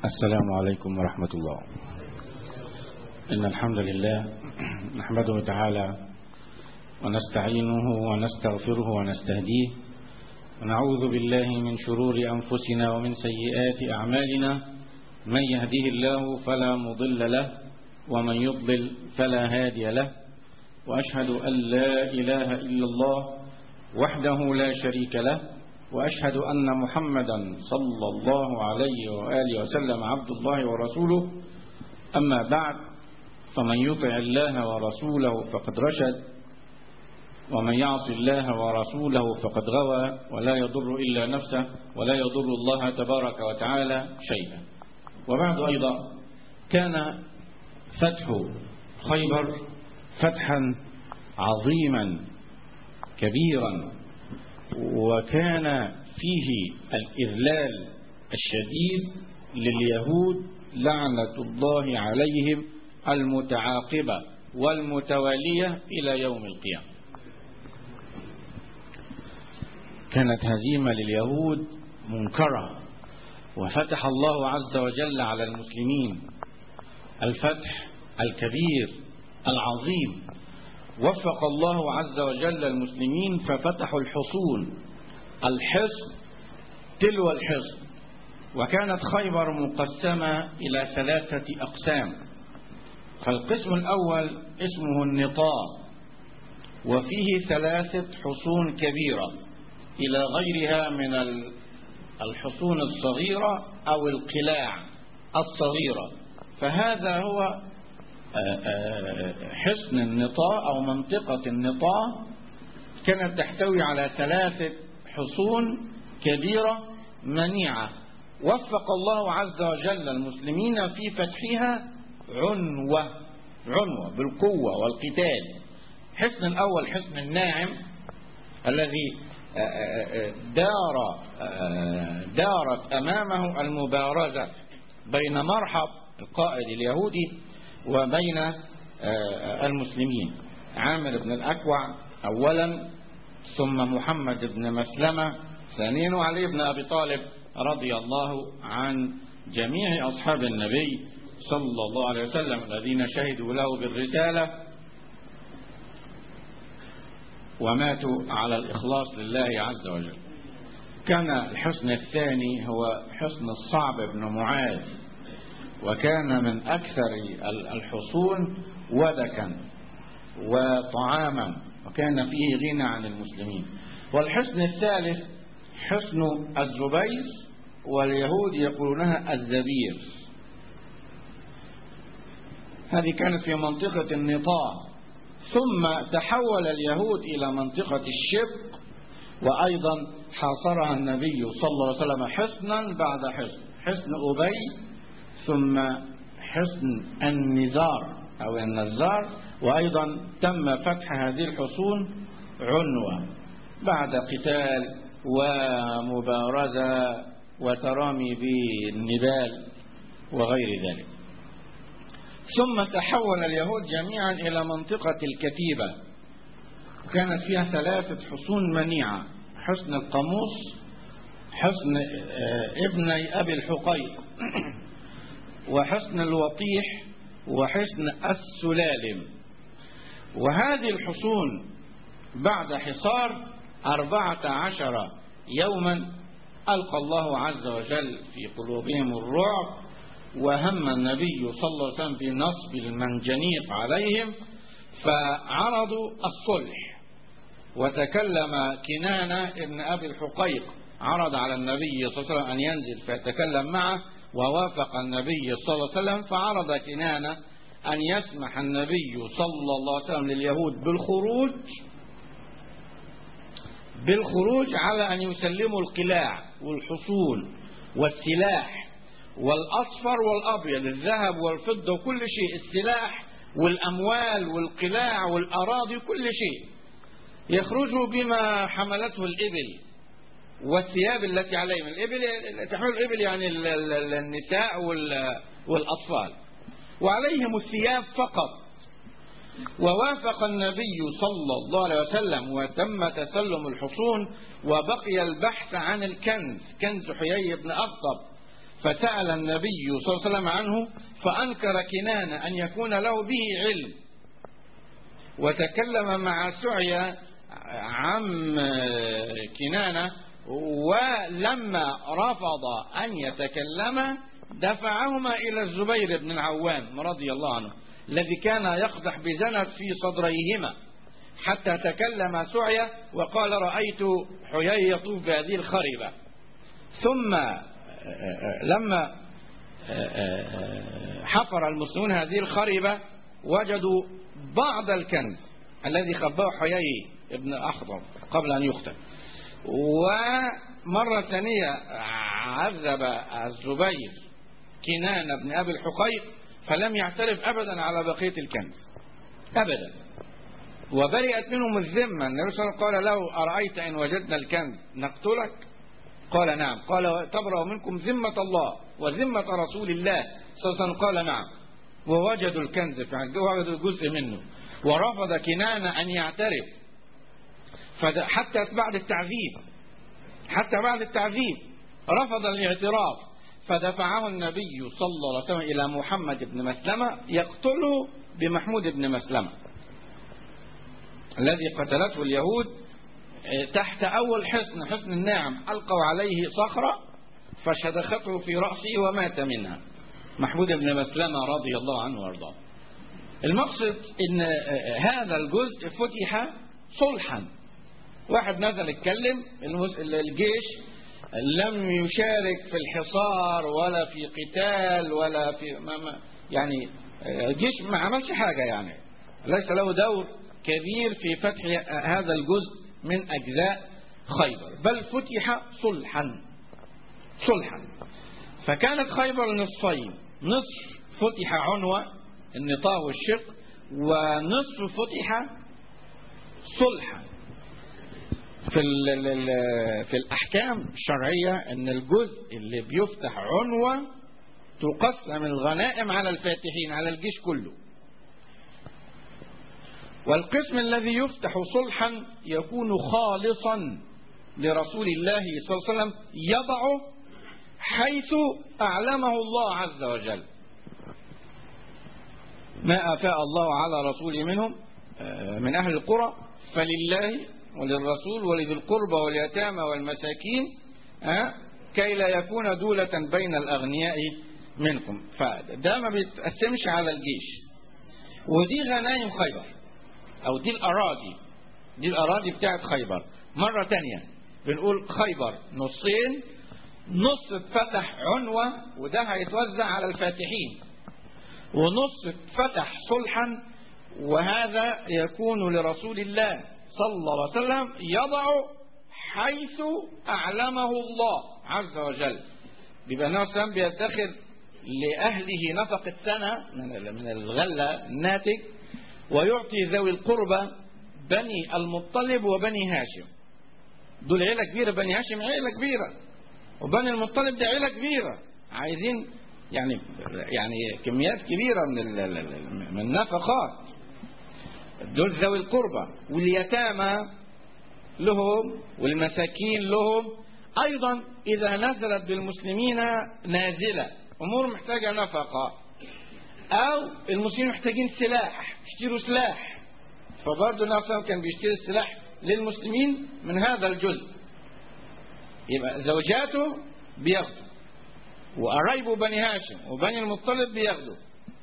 السلام عليكم ورحمة الله إن الحمد لله نحمده تعالى ونستعينه ونستغفره ونستهديه ونعوذ بالله من شرور أنفسنا ومن سيئات أعمالنا من يهده الله فلا مضل له ومن يضلل فلا هادي له وأشهد أن لا إله إلا الله وحده لا شريك له وأشهد أن محمدا صلى الله عليه وآله وسلم عبد الله ورسوله أما بعد فمن يطع الله ورسوله فقد رشد ومن يعص الله ورسوله فقد غوى ولا يضر إلا نفسه ولا يضر الله تبارك وتعالى شيئا وبعد أيضا كان فتح خيبر فتحا عظيما كبيرا وكان فيه الإذلال الشديد لليهود لعنة الله عليهم المتعاقبة والمتوالية إلى يوم القيامة كانت هزيمة لليهود منكرة وفتح الله عز وجل على المسلمين الفتح الكبير العظيم وفق الله عز وجل المسلمين ففتحوا الحصون الحصن تلو الحصن وكانت خيبر مقسمة إلى ثلاثة أقسام فالقسم الأول اسمه النطاق وفيه ثلاثة حصون كبيرة إلى غيرها من الحصون الصغيرة أو القلاع الصغيرة فهذا هو حصن النطاء أو منطقة النطاء كانت تحتوي على ثلاثة حصون كبيرة منيعة وفق الله عز وجل المسلمين في فتحها عنوة عنوة بالقوة والقتال حصن الأول حصن الناعم الذي دار دارت أمامه المبارزة بين مرحب القائد اليهودي وبين المسلمين عامر بن الأكوع أولا ثم محمد بن مسلمة ثانيا وعلي بن أبي طالب رضي الله عن جميع أصحاب النبي صلى الله عليه وسلم الذين شهدوا له بالرسالة وماتوا على الإخلاص لله عز وجل كان الحصن الثاني هو حصن الصعب بن معاذ وكان من أكثر الحصون ودكا وطعاما وكان فيه غنى عن المسلمين والحصن الثالث حصن الزبير واليهود يقولونها الزبير هذه كانت في منطقة النطاع ثم تحول اليهود إلى منطقة الشق وأيضا حاصرها النبي صلى الله عليه وسلم حصنا بعد حصن حصن أبي ثم حصن النزار أو النزار وأيضا تم فتح هذه الحصون عنوة بعد قتال ومبارزة وترامي بالنبال وغير ذلك ثم تحول اليهود جميعا إلى منطقة الكتيبة وكانت فيها ثلاثة حصون منيعة حصن القاموس حصن ابني أبي الحقيق وحصن الوطيح وحصن السلالم وهذه الحصون بعد حصار أربعة عشر يوما ألقى الله عز وجل في قلوبهم الرعب وهم النبي صلى الله عليه وسلم بنصب المنجنيق عليهم فعرضوا الصلح وتكلم كنانة ابن أبي الحقيق عرض على النبي صلى الله عليه وسلم أن ينزل فيتكلم معه ووافق النبي صلى الله عليه وسلم فعرض كنانة أن يسمح النبي صلى الله عليه وسلم لليهود بالخروج بالخروج على أن يسلموا القلاع والحصون والسلاح والأصفر والأبيض الذهب والفضة وكل شيء السلاح والأموال والقلاع والأراضي كل شيء يخرجوا بما حملته الإبل والثياب التي عليهم الإبل تحمل الإبل يعني النساء والأطفال وعليهم الثياب فقط ووافق النبي صلى الله عليه وسلم وتم تسلم الحصون وبقي البحث عن الكنز كنز حيي بن أخطب فسأل النبي صلى الله عليه وسلم عنه فأنكر كنانة أن يكون له به علم وتكلم مع سعية عم كنانة ولما رفض أن يتكلم دفعهما إلى الزبير بن العوام رضي الله عنه الذي كان يقدح بزند في صدريهما حتى تكلم سعية وقال رأيت حيي يطوف بهذه الخربة ثم لما حفر المسلمون هذه الخربة وجدوا بعض الكنز الذي خباه حيي ابن أخضر قبل أن يقتل ومرة ثانية عذب الزبير كنان بن أبي الحقيق فلم يعترف أبدا على بقية الكنز أبدا وبرئت منهم الذمة النبي صلى الله عليه وسلم قال له أرأيت إن وجدنا الكنز نقتلك قال نعم قال تبرأ منكم ذمة الله وذمة رسول الله صلى الله عليه وسلم قال نعم ووجدوا الكنز وجدوا جزء منه ورفض كنانة أن يعترف حتى بعد التعذيب حتى بعد التعذيب رفض الاعتراف فدفعه النبي صلى الله عليه وسلم إلى محمد بن مسلمة يقتله بمحمود بن مسلمة الذي قتلته اليهود تحت أول حصن حصن الناعم ألقوا عليه صخرة فشدخته في رأسه ومات منها محمود بن مسلمة رضي الله عنه وارضاه المقصد ان هذا الجزء فتح صلحا واحد نزل اتكلم الجيش لم يشارك في الحصار ولا في قتال ولا في يعني الجيش ما عملش حاجة يعني ليس له دور كبير في فتح هذا الجزء من أجزاء خيبر بل فتح صلحا صلحا فكانت خيبر نصفين نصف فتح عنوة النطاق والشق ونصف فتح صلحا في في الأحكام الشرعية أن الجزء اللي بيفتح عنوة تقسم الغنائم على الفاتحين على الجيش كله والقسم الذي يفتح صلحا يكون خالصا لرسول الله صلى الله عليه وسلم يضع حيث أعلمه الله عز وجل ما أفاء الله على رسوله منهم من أهل القرى فلله وللرسول ولذي القربى واليتامى والمساكين كي لا يكون دولة بين الأغنياء منكم فده ما بيتقسمش على الجيش ودي غنايم خيبر أو دي الأراضي دي الأراضي بتاعت خيبر مرة تانية بنقول خيبر نصين نص اتفتح عنوة وده هيتوزع على الفاتحين ونص اتفتح صلحا وهذا يكون لرسول الله صلى الله عليه وسلم يضع حيث أعلمه الله عز وجل بيبقى النبي بيدخر لأهله نفقة سنة من الغلة الناتج ويعطي ذوي القربى بني المطلب وبني هاشم دول عيلة كبيرة بني هاشم عيلة كبيرة وبني المطلب دي عيلة كبيرة عايزين يعني يعني كميات كبيرة من من النفقات دول ذوي القربى واليتامى لهم والمساكين لهم أيضا إذا نزلت بالمسلمين نازلة أمور محتاجة نفقة أو المسلمين محتاجين سلاح يشتروا سلاح فبرضه النبي صلى كان بيشتري السلاح للمسلمين من هذا الجزء يبقى زوجاته بياخدوا وقرايبه بني هاشم وبني المطلب بياخدوا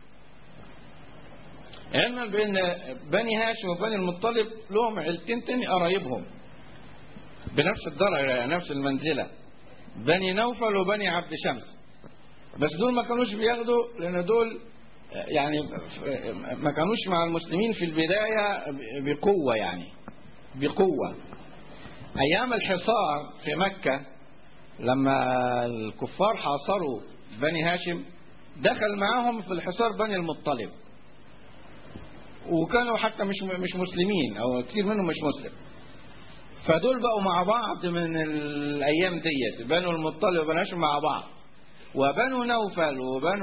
علما بان بني هاشم وبني المطلب لهم عيلتين تاني قرايبهم بنفس الدرجه يعني نفس المنزله بني نوفل وبني عبد شمس بس دول ما كانوش بياخدوا لان دول يعني ما كانوش مع المسلمين في البدايه بقوه يعني بقوه ايام الحصار في مكه لما الكفار حاصروا بني هاشم دخل معاهم في الحصار بني المطلب وكانوا حتى مش مش مسلمين او كثير منهم مش مسلم فدول بقوا مع بعض من الايام ديت بنو المطلب وبنو هاشم مع بعض وبنو نوفل وبنو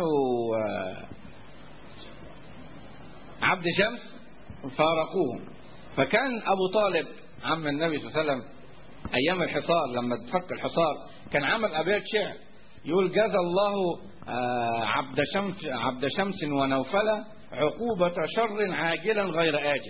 عبد شمس فارقوهم فكان ابو طالب عم النبي صلى الله عليه وسلم ايام الحصار لما تفك الحصار كان عمل ابيات شعر يقول جزى الله آه، عبد شمس عبد شمس ونوفل عقوبة شر عاجلا غير آجل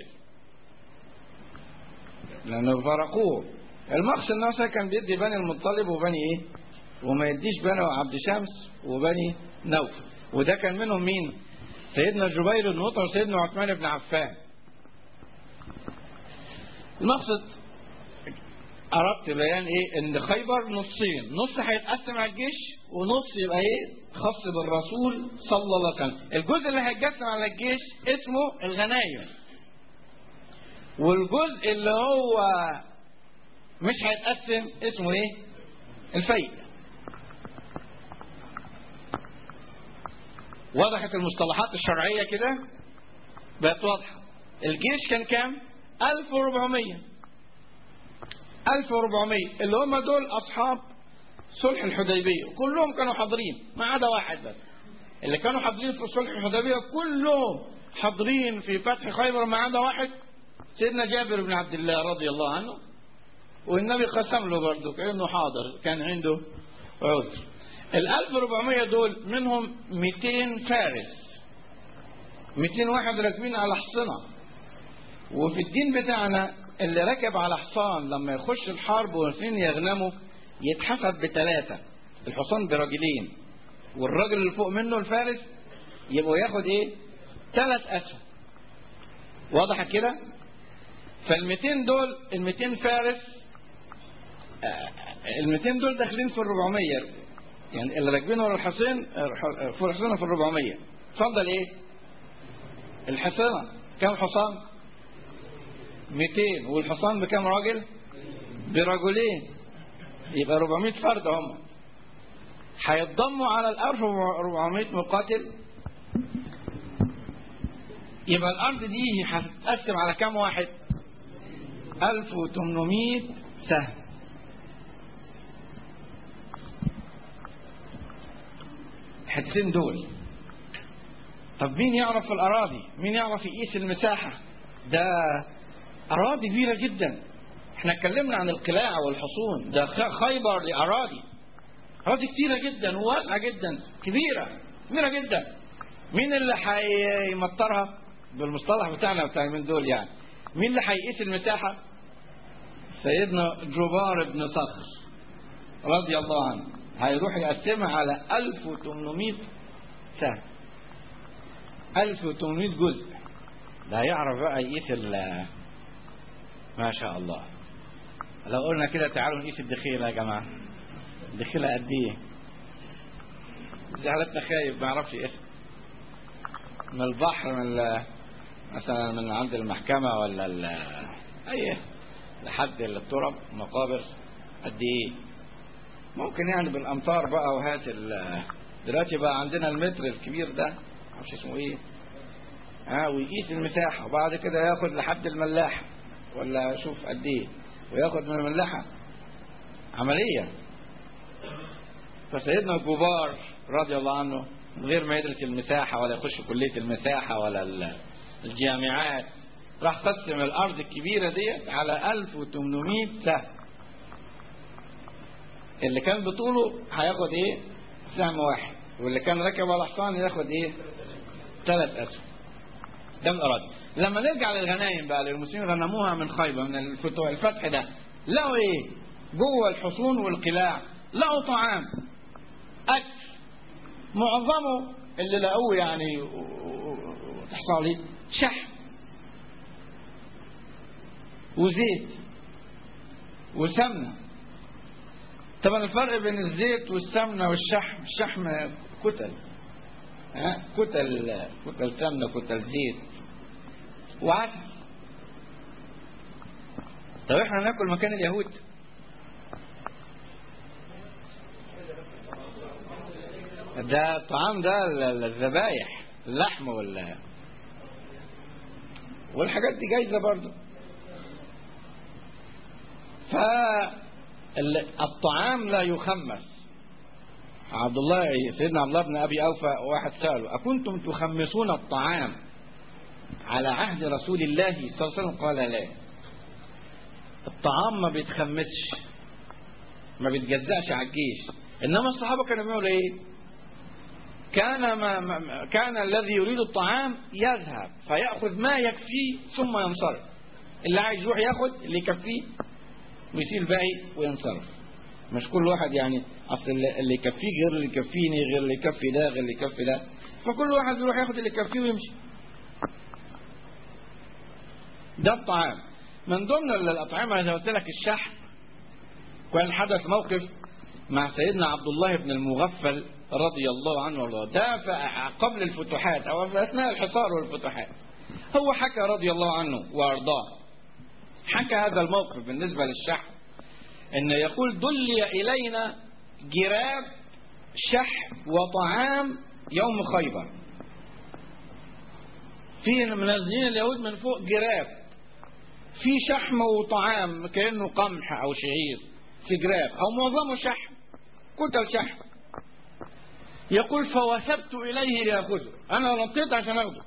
لأنه فرقوه المقصد نفسه كان بيدي بني المطلب وبني ايه وما يديش بني عبد شمس وبني نوفل وده كان منهم مين سيدنا جبير بن مطعم وسيدنا عثمان بن عفان المقصد أردت بيان إيه إن خيبر نصين نص هيتقسم على الجيش ونص يبقى إيه خاص بالرسول صلى الله عليه وسلم الجزء اللي هيتقسم على الجيش اسمه الغنايم والجزء اللي هو مش هيتقسم اسمه إيه الفيء وضحت المصطلحات الشرعية كده بقت واضحة الجيش كان كام 1400 1400 اللي هم دول أصحاب صلح الحديبية كلهم كانوا حاضرين ما عدا واحد بس اللي كانوا حاضرين في صلح الحديبية كلهم حاضرين في فتح خيبر ما عدا واحد سيدنا جابر بن عبد الله رضي الله عنه والنبي قسم له برضه كأنه حاضر كان عنده عذر ال 1400 دول منهم 200 فارس 200 واحد راكبين على حصنة وفي الدين بتاعنا اللي ركب على حصان لما يخش الحرب والاثنين يغنموا يتحسب بثلاثة الحصان برجلين والراجل اللي فوق منه الفارس يبقوا ياخد ايه ثلاث اسهم واضح كده فال 200 دول ال 200 فارس ال 200 دول داخلين في ال 400 يعني اللي راكبين ورا الحصين في الحصينه في ال 400 اتفضل ايه الحصينه كم حصان 200 والحصان بكام راجل برجلين يبقى 400 فرد هم هيتضموا على ال 1400 مقاتل يبقى الارض دي هتتقسم على كام واحد 1800 سهم الحتتين دول طب مين يعرف الأراضي مين يعرف يقيس المساحة ده أراضي كبيرة جدا احنا اتكلمنا عن القلاع والحصون ده خيبر لأراضي أراضي كتيرة جدا وواسعة جدا كبيرة كبيرة جدا مين اللي هيمطرها بالمصطلح بتاعنا بتاع من دول يعني مين اللي هيقيس المساحة سيدنا جبار بن صخر رضي الله عنه هيروح يقسمها على 1800 سهم 1800 جزء ده هيعرف بقى يقيس ما شاء الله لو قلنا كده تعالوا نقيس الدخيلة يا جماعة الدخيلة قد ايه زعلتنا خايف ما يعرفش اسم من البحر من مثلا من عند المحكمة ولا ال اي لحد التراب مقابر قد ايه ممكن يعني بالامتار بقى وهات دلوقتي بقى عندنا المتر الكبير ده معرفش اسمه ايه ها ويقيس المساحه وبعد كده ياخد لحد الملاحه ولا شوف قد ايه وياخد من الملاحه عمليه فسيدنا الجبار رضي الله عنه من غير ما يدرس المساحه ولا يخش كليه المساحه ولا الجامعات راح قسم الارض الكبيره ديت على 1800 سهم اللي كان بطوله هياخد ايه سهم واحد واللي كان راكب على حصان ياخد ايه ثلاث اسهم ده من الاراضي لما نرجع للغنايم بقى للمسلمين غنموها من خيبر من الفتوح الفتح ده لقوا ايه جوه الحصون والقلاع لقوا طعام اكل معظمه اللي لقوه يعني تحصل ايه شحم وزيت وسمنه طبعا الفرق بين الزيت والسمنه والشحم الشحم كتل ها كتل كتل سمنه كتل زيت وعسل طب احنا ناكل مكان اليهود ده الطعام ده الذبايح اللحم ولا والحاجات دي جايزه برضه ف الطعام لا يخمس عبد الله سيدنا عبد الله بن ابي اوفى واحد ساله اكنتم تخمسون الطعام على عهد رسول الله صلى الله عليه وسلم قال لا الطعام ما بيتخمسش ما بيتجزأش على الجيش انما الصحابه كانوا بيعملوا ايه كان ما ما كان الذي يريد الطعام يذهب فياخذ ما يكفيه ثم ينصرف اللي عايز يروح ياخد اللي يكفيه ويسيب الباقي وينصرف مش كل واحد يعني اصل اللي اللي يكفيه غير اللي يكفيني غير اللي يكفي ده غير اللي يكفي ده فكل واحد يروح ياخد اللي يكفيه ويمشي ده الطعام من ضمن الأطعمة زي ما قلت لك الشحم كان حدث موقف مع سيدنا عبد الله بن المغفل رضي الله عنه وارضاه ده ف- قبل الفتوحات أو في أثناء الحصار والفتوحات هو حكى رضي الله عنه وارضاه حكى هذا الموقف بالنسبة للشحم أن يقول دلي إلينا جراب شحم وطعام يوم خيبر في منزلين اليهود من فوق جراب في شحم وطعام كأنه قمح أو شعير في جراب أو معظمه شحم كتل شحم يقول فوثبت إليه ليأخذه أنا نطيت عشان أخذه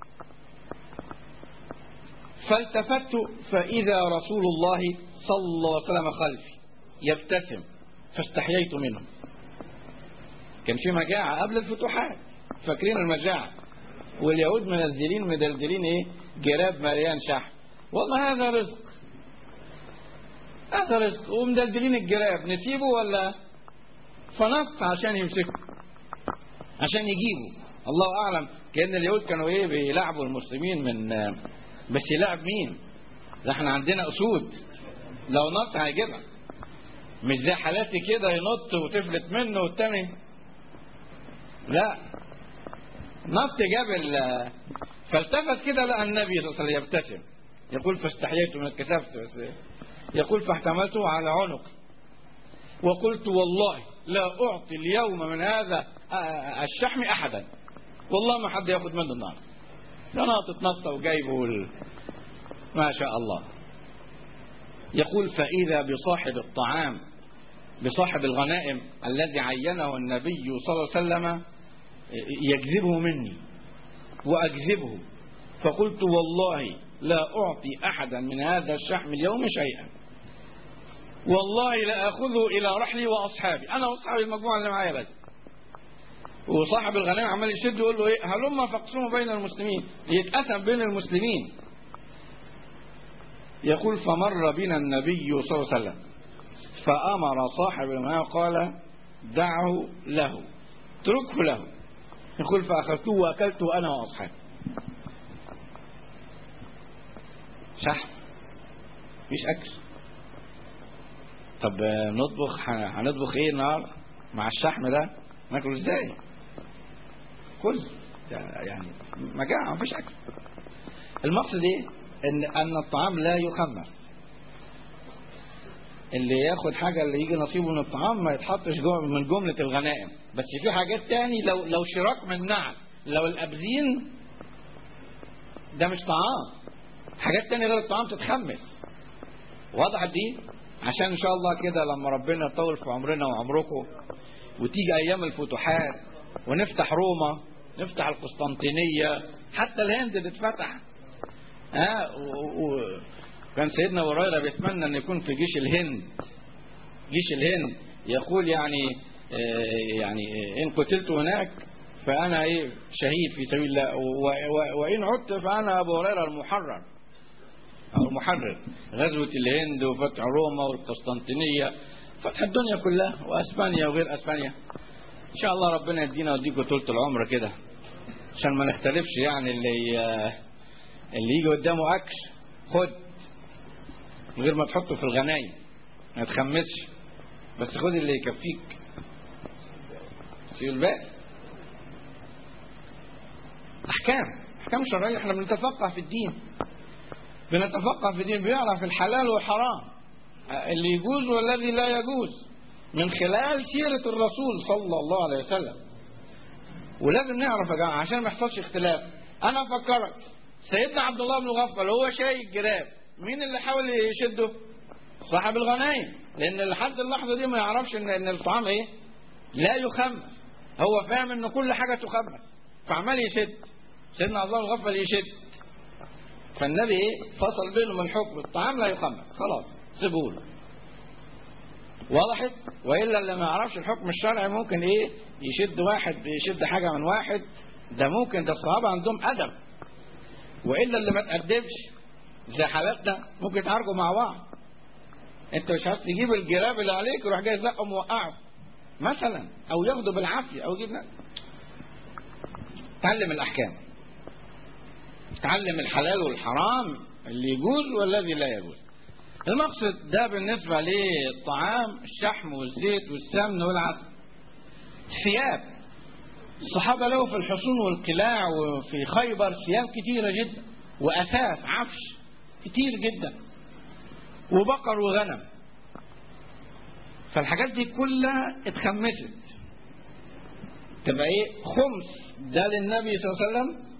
فالتفت فإذا رسول الله صلى الله عليه وسلم خلفي يبتسم فاستحييت منه كان في مجاعة قبل الفتوحات فاكرين المجاعة واليهود منزلين مدلدلين ايه جراب مليان شحم والله هذا رزق هذا رزق ومدلدلين الجراب نسيبه ولا فنط عشان يمسكه عشان يجيبه الله اعلم كان اليهود كانوا ايه بيلعبوا المسلمين من بس يلعب مين ده احنا عندنا اسود لو نط هيجيبها مش زي حالاتي كده ينط وتفلت منه والتاني لا نط جاب ال- فالتفت كده لقى النبي صلى الله عليه وسلم يبتسم يقول فاستحييت من الكسافة بس يقول فاحتملته على عنقي وقلت والله لا أعطي اليوم من هذا آه، الشحم أحدا والله ما حد ياخد منه النار ده ناطط نطة وجايبه وال- ما شاء الله يقول فإذا بصاحب الطعام بصاحب الغنائم الذي عينه النبي صلى الله عليه وسلم يجذبه مني وأجذبه فقلت والله لا أعطي أحدا من هذا الشحم اليوم شيئا والله لا أخذه إلى رحلي وأصحابي أنا وأصحابي المجموعة اللي معايا بس وصاحب الغنائم عمال يشد يقول له إيه هلما فاقسموا بين المسلمين يتقسم بين المسلمين يقول فمر بنا النبي صلى الله عليه وسلم فأمر صاحب الغنائم قال دعه له اتركه له يقول فأخذته وأكلته أنا وأصحابي شحم مفيش أكل طب آه، نطبخ ه- هنطبخ ايه النهارده مع الشحم ده ناكله ازاي كل ده يعني مجاعة مفيش أكل المقصد ايه ان ان الطعام لا يخمس اللي ياخد حاجة اللي يجي نصيبه من الطعام ما يتحطش جوه من جملة الغنائم بس في حاجات تاني لو لو شراك من نعم لو الأبزين ده مش طعام حاجات تانية غير الطعام تتخمس وضحت دي عشان ان شاء الله كده لما ربنا يطول في عمرنا وعمركم وتيجي ايام الفتوحات ونفتح روما نفتح القسطنطينية حتى الهند تتفتح ها و... و... كان سيدنا ابو هريره بيتمنى ان يكون في جيش الهند جيش الهند يقول يعني آه، يعني آه، ان قتلت هناك فانا ايه شهيد في سبيل الله و- و- وان عدت فانا ابو هريره المحرر او المحرر غزوه الهند وفتح روما والقسطنطينيه فتح الدنيا كلها واسبانيا وغير اسبانيا ان شاء الله ربنا يدينا ويديكم طولة العمر كده عشان ما نختلفش يعني اللي آه، اللي يجي قدامه اكل خد من غير ما تحطه في الغنايم ما تخمسش بس خد اللي يكفيك سيب الباقي احكام احكام شرعيه احنا بنتفقه في الدين بنتفقه في الدين بيعرف الحلال والحرام اللي يجوز والذي لا يجوز من خلال سيرة الرسول صلى الله عليه وسلم ولازم نعرف يا جماعة عشان ما يحصلش اختلاف أنا أفكرك سيدنا عبد الله بن غفل هو شايل الجراب مين اللي حاول يشده؟ صاحب الغنايم لأن لحد اللحظة دي ما يعرفش إن إن الطعام إيه؟ لا يخمس هو فاهم إن كل حاجة تخمس فعمال يشد سيدنا عبد الله بن غفل يشد فالنبي ايه فصل بينهم الحكم الطعام لا يخمس خلاص سيبوه له. وضحت والا اللي ما يعرفش الحكم الشرعي ممكن ايه يشد واحد يشد حاجه من واحد ده ممكن ده الصحابه عندهم ادب والا اللي ما تقدمش زي حالاتنا ممكن يتعاركوا مع بعض انت مش عايز تجيب الجراب اللي عليك يروح جاي زقه موقعه مثلا او ياخده بالعافيه او يجيب تعلم الاحكام تعلم الحلال والحرام اللي يجوز والذي لا يجوز المقصد ده بالنسبة للطعام الشحم والزيت والسمن والعسل ثياب الصحابة له في الحصون والقلاع وفي خيبر ثياب كتيرة جدا وأثاث عفش كتير جدا وبقر وغنم فالحاجات دي كلها اتخمست تبقى ايه خمس ده للنبي صلى الله عليه وسلم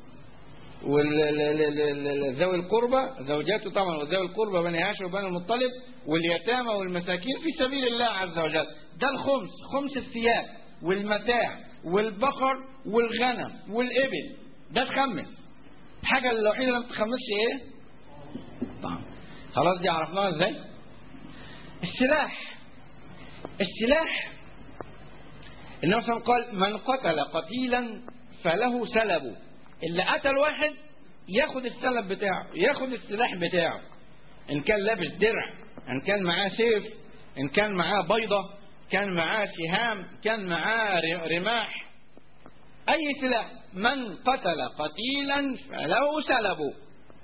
وذوي القربى زوجاته طبعا وذوي القربى بني هاشم وبني المطلب واليتامى والمساكين في سبيل الله عز وجل ده الخمس خمس الثياب والمتاع والبقر والغنم والإبل ده تخمس الحاجة الوحيدة اللي ما بتخمسش ايه طبعا خلاص دي عرفناها ازاي السلاح السلاح النبي صلى الله عليه وسلم قال من قتل قتيلا فله سلبه اللي قتل واحد ياخد السلب بتاعه ياخد السلاح بتاعه ان كان لابس درع ان كان معاه سيف ان كان معاه بيضة كان معاه سهام كان معاه رماح اي سلاح من قتل قتيلا فله سلبه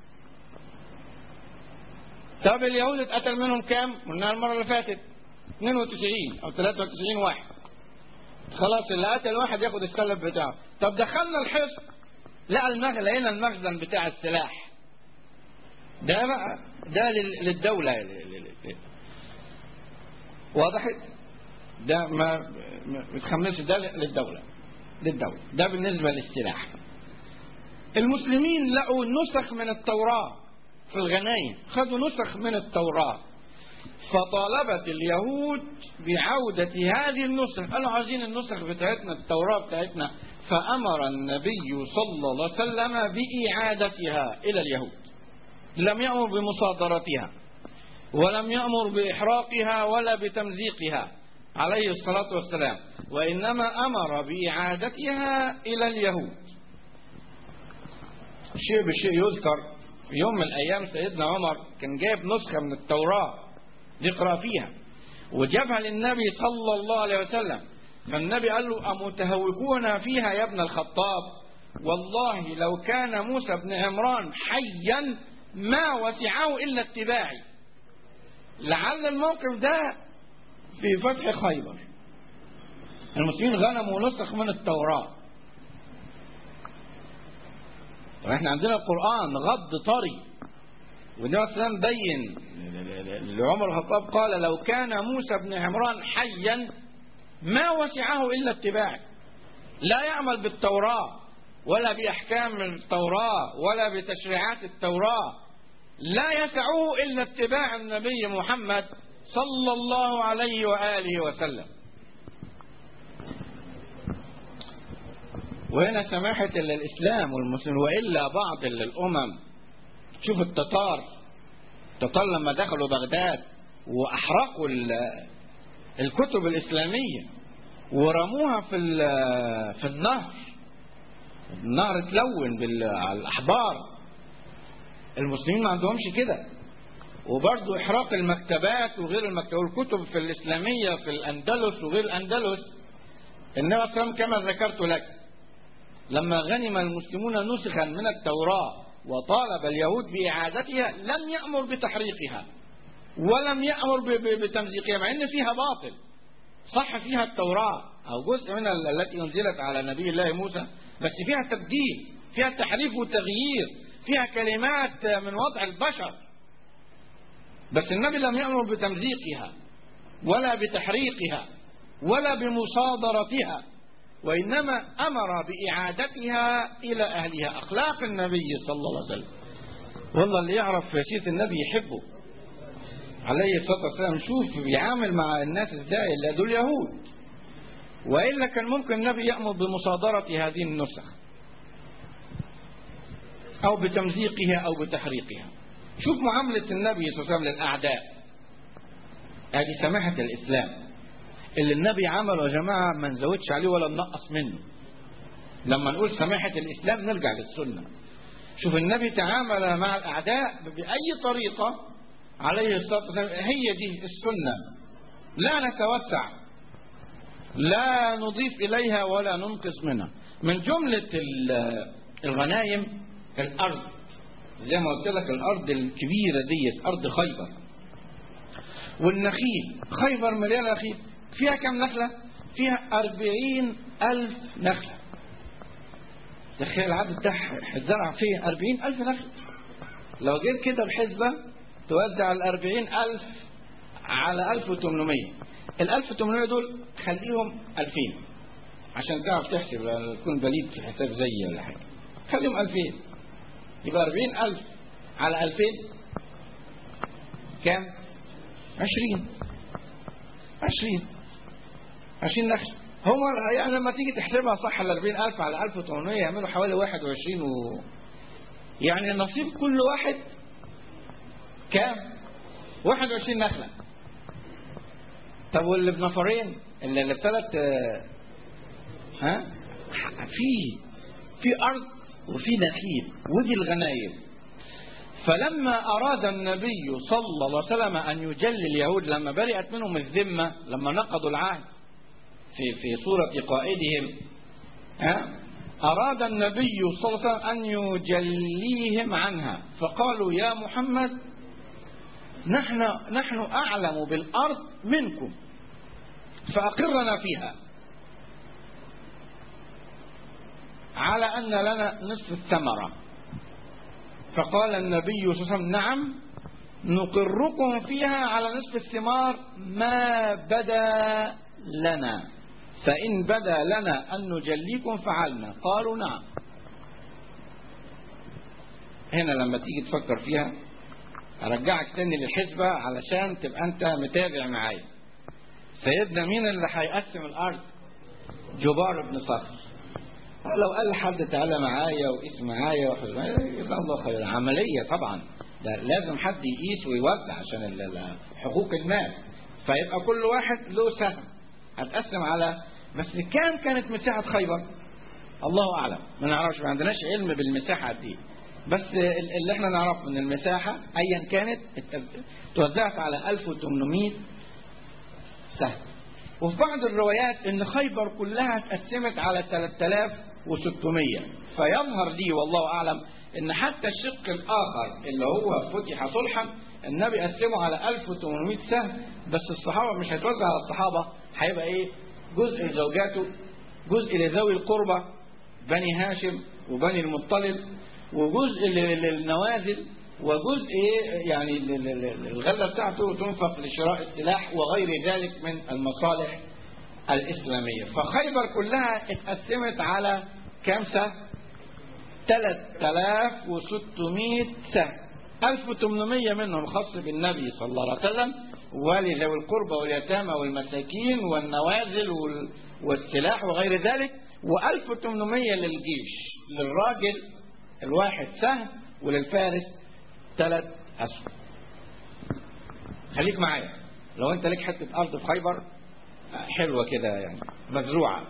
طب اليهود اتقتل منهم كام قلنا المرة اللي فاتت 92 او 93 واحد خلاص اللي قتل واحد ياخد السلب بتاعه طب دخلنا الحصن لقى المخزن لقينا المخزن بتاع السلاح ده بقى ده للدولة وضحت ده ما متخمسش ده للدولة للدولة ده بالنسبة للسلاح المسلمين لقوا نسخ من التوراة في الغنايم خدوا نسخ من التوراة فطالبت اليهود بعودة هذه النسخ قالوا عايزين النسخ بتاعتنا التوراة بتاعتنا فأمر النبي صلى الله عليه وسلم بإعادتها إلى اليهود لم يأمر بمصادرتها ولم يأمر بإحراقها ولا بتمزيقها عليه الصلاة والسلام وإنما أمر بإعادتها إلى اليهود شيء بالشيء يذكر في يوم من الأيام سيدنا عمر كان جايب نسخة من التوراة يقرأ فيها وجابها للنبي صلى الله عليه وسلم فالنبي قال له أمتهوكون فيها يا ابن الخطاب والله لو كان موسى بن عمران حيا ما وسعه إلا اتباعي لعل الموقف ده في فتح خيبر المسلمين غنموا نسخ من التوراة طب احنا عندنا القرآن غض طري والنبي صلى الله عليه وسلم بين لعمر الخطاب قال لو كان موسى بن عمران حيا ما وسعه إلا اتباعي لا يعمل بالتوراة ولا بأحكام التوراة ولا بتشريعات التوراة لا يسعه إلا اتباع النبي محمد صلى الله عليه وآله وسلم وهنا سماحة الإسلام والمسلمين وإلا بعض الأمم شوف التتار التتار لما دخلوا بغداد وأحرقوا الكتب الإسلامية ورموها في في النهر النهر اتلون على الأحبار المسلمين ما عندهمش كده وبرضه إحراق المكتبات وغير المكتبات والكتب في الإسلامية في الأندلس وغير الأندلس النبي صلى الله عليه وسلم كما ذكرت لك لما غنم المسلمون نسخا من التوراة وطالب اليهود بإعادتها لم يأمر بتحريقها ولم يأمر بتمزيقها مع ان فيها باطل صح فيها التوراة او جزء منها التي انزلت على نبي الله موسى بس فيها تبديل فيها تحريف وتغيير فيها كلمات من وضع البشر بس النبي لم يأمر بتمزيقها ولا بتحريقها ولا بمصادرتها وإنما أمر بإعادتها إلى أهلها أخلاق النبي صلى الله عليه وسلم والله اللي يعرف سيرة النبي يحبه عليه الصلاة والسلام شوف بيعامل مع الناس ازاي اللي دول يهود وإلا كان ممكن النبي يأمر بمصادرة هذه النسخ أو بتمزيقها أو بتحريقها شوف معاملة النبي صلى الله عليه وسلم للأعداء ادي سماحة الاسلام اللي النبي عمله يا جماعة ما نزودش عليه ولا ننقص منه لما نقول سماحة الاسلام نرجع للسنة شوف النبي تعامل مع الاعداء باي طريقة عليه الصلاة والسلام هي دي السنة لا نتوسع لا نضيف إليها ولا ننقص منها من جملة الغنايم الأرض زي ما قلت لك الأرض الكبيرة ديت أرض خيبر والنخيل خيبر مليانة نخيل فيها كم نخلة فيها أربعين ألف نخلة تخيل العدد ده هتزرع فيه أربعين ألف نخلة لو جيت كده بحسبة توزع الأربعين ألف على ألف وتمنمية الألف وتمنمية دول خليهم ألفين عشان تعرف تحسب تكون بليد في حساب زي ولا حاجة خليهم ألفين يبقى أربعين ألف على ألفين كام عشرين عشرين عشرين نخل هم يعني لما تيجي تحسبها صح ال 40000 على 1800 يعملوا حوالي 21 و يعني نصيب كل واحد كام 21 نخلة طب واللي بنفرين اللي اللي بثلاث ها في في ارض وفي نخيل ودي الغنايم فلما اراد النبي صلى الله عليه وسلم ان يجلي اليهود لما برئت منهم الذمه لما نقضوا العهد في في صوره قائدهم ها اراد النبي صلى الله عليه وسلم ان يجليهم عنها فقالوا يا محمد نحن نحن اعلم بالارض منكم فاقرنا فيها على ان لنا نصف الثمره فقال النبي صلى الله عليه وسلم نعم نقركم فيها على نصف الثمار ما بدا لنا فإن بدا لنا أن نجليكم فعلنا قالوا نعم هنا لما تيجي تفكر فيها أرجعك تاني للحسبة علشان تبقى أنت متابع معايا سيدنا مين اللي هيقسم الأرض جبار بن صخر لو قال حد تعالى معايا وقيس معايا جزاه الله خير عملية طبعا ده لازم حد يقيس ويوزع عشان حقوق الناس فيبقى كل واحد له سهم هتقسم على بس كام كانت مساحة خيبر الله أعلم ما نعرفش ما عندناش علم بالمساحة دي بس اللي احنا نعرفه ان المساحة ايا كانت توزعت على 1800 سهم وفي بعض الروايات ان خيبر كلها اتقسمت على 3600 فيظهر لي والله اعلم ان حتى الشق الاخر اللي هو فتح صلحا النبي قسمه على 1800 سهم بس الصحابه مش هيتوزع على الصحابه هيبقى ايه جزء لزوجاته جزء لذوي القربى بني هاشم وبني المطلب وجزء للنوازل وجزء يعني الغله بتاعته تنفق لشراء السلاح وغير ذلك من المصالح الإسلامية فخيبر كلها اتقسمت على كام سهم 3600 سهم 1800 منهم خاص بالنبي صلى الله عليه وسلم ولذوي القربى واليتامى والمساكين والنوازل والسلاح وغير ذلك و1800 للجيش للراجل الواحد سهم وللفارس ثلاث أسهم خليك معايا لو انت ليك حته ارض في خيبر حلوه كده يعني مزروعه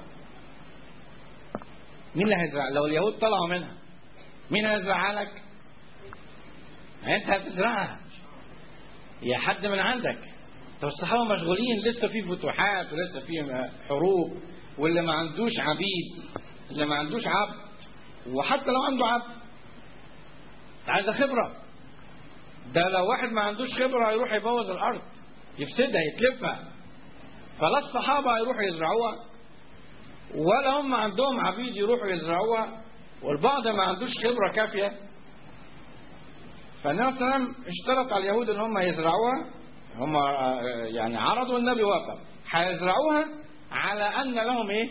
مين اللي هيزرع لو اليهود طلعوا منها مين هيزرعها لك انت هتزرعها يا حد من عندك طب الصحابه مشغولين لسه في فتوحات ولسه في حروب واللي ما عندوش عبيد اللي ما عندوش عبد وحتى لو عنده عبد عايز خبره ده لو واحد ما عندوش خبره هيروح يبوظ الارض يفسدها يتلفها فلا الصحابة يروحوا يزرعوها ولا هم عندهم عبيد يروحوا يزرعوها والبعض ما عندوش خبرة كافية فالنبي صلى الله عليه وسلم اشترط على اليهود ان هم يزرعوها هم يعني عرضوا النبي وافق هيزرعوها على ان لهم ايه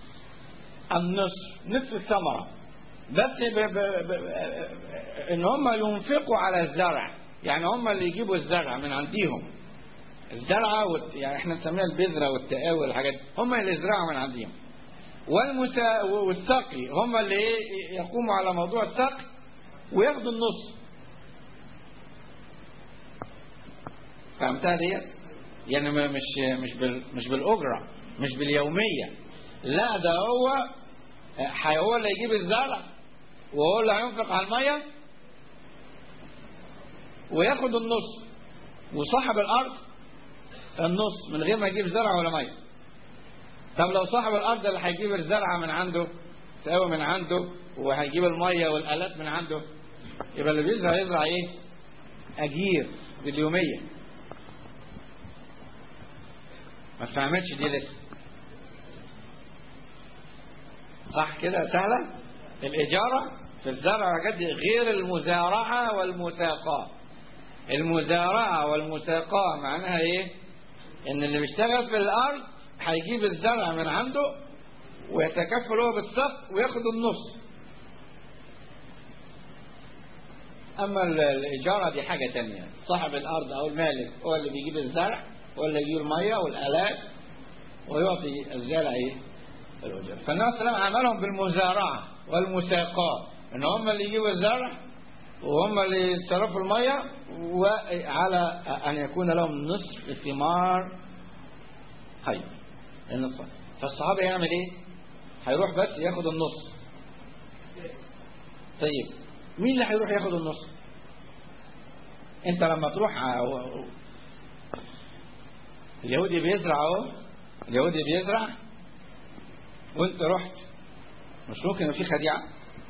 النصف نصف الثمرة بس ب ب ب ان هم ينفقوا على الزرع يعني هم اللي يجيبوا الزرع من عندهم الزرعة والت... يعني احنا نسميها البذرة والتقاوي والحاجات دي هم اللي يزرعوا من عندهم والمسا... والسقي هم اللي ايه يقوموا على موضوع السقي وياخدوا النص فهمتها ديت يعني ما- مش مش بال مش بالاجره مش باليوميه لا ده هو ح- هو اللي يجيب الزرع وهو اللي هينفق على الميه وياخد النص وصاحب الارض النص من غير ما يجيب زرع ولا ميه طب لو صاحب الارض اللي هيجيب الزرع من عنده تقوي من عنده وهيجيب الميه والالات من عنده يبقى اللي بيزرع يزرع ايه اجير باليوميه ما تفهمتش دي لسه صح كده سهله الاجاره في الزرع قد غير المزارعه والمساقاه المزارعه والمساقاه معناها ايه ان اللي بيشتغل في الارض هيجيب الزرع من عنده ويتكفل هو بالسقف وياخد النص اما ال- الاجاره دي حاجه تانية صاحب الارض او المالك هو اللي بيجيب الزرع هو اللي يجيب الميه والالات ويعطي الزارع ايه الاجره فالنبي صلى الله عليه وسلم عملهم بالمزارعه والمساقاه ان هم اللي يجيبوا الزرع وهم اللي يتصرفوا الميه وعلى ان يكون لهم نصف ثمار خير النصف فالصحابي يعمل ايه هيروح بس ياخد النص طيب مين اللي هيروح ياخد النص انت لما تروح ع- اليهودي بيزرع اهو اليهودي بيزرع وانت رحت مش ممكن يبقى في خديعه